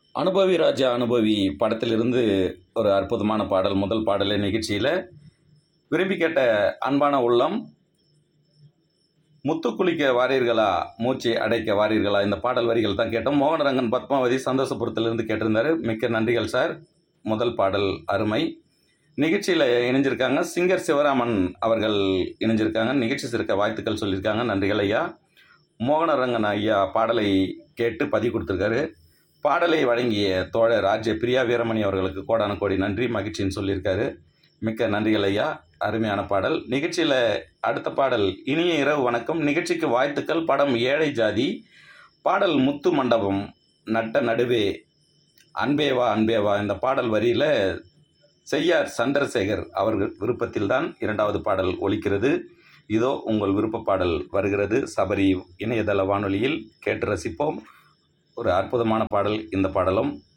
அனுபவி ராஜா அனுபவி படத்திலிருந்து ஒரு அற்புதமான பாடல் முதல் பாடலை நிகழ்ச்சியில் விரும்பி கேட்ட அன்பான உள்ளம் முத்து குளிக்க வாரீர்களா மூச்சை அடைக்க வாரீர்களா இந்த பாடல் வரிகள் தான் கேட்டோம் மோகனரங்கன் பத்மாவதி சந்தோஷபுரத்திலிருந்து கேட்டிருந்தாரு மிக்க நன்றிகள் சார் முதல் பாடல் அருமை நிகழ்ச்சியில் இணைஞ்சிருக்காங்க சிங்கர் சிவராமன் அவர்கள் இணைஞ்சிருக்காங்க நிகழ்ச்சி சிறக்க வாழ்த்துக்கள் சொல்லியிருக்காங்க நன்றிகள் ஐயா மோகனரங்கன் ஐயா பாடலை கேட்டு பதிவு கொடுத்துருக்காரு பாடலை வழங்கிய தோழர் ராஜ்ய பிரியா வீரமணி அவர்களுக்கு கோடான கோடி நன்றி மகிழ்ச்சின்னு சொல்லியிருக்காரு மிக்க நன்றிகள் ஐயா அருமையான பாடல் நிகழ்ச்சியில் அடுத்த பாடல் இனிய இரவு வணக்கம் நிகழ்ச்சிக்கு வாழ்த்துக்கள் படம் ஏழை ஜாதி பாடல் முத்து மண்டபம் நட்ட நடுவே அன்பேவா அன்பேவா இந்த பாடல் வரியில் செய்யார் சந்திரசேகர் அவர்கள் விருப்பத்தில்தான் இரண்டாவது பாடல் ஒலிக்கிறது இதோ உங்கள் விருப்ப பாடல் வருகிறது சபரி இணையதள வானொலியில் கேட்டு ரசிப்போம் ஒரு அற்புதமான பாடல் இந்த பாடலும்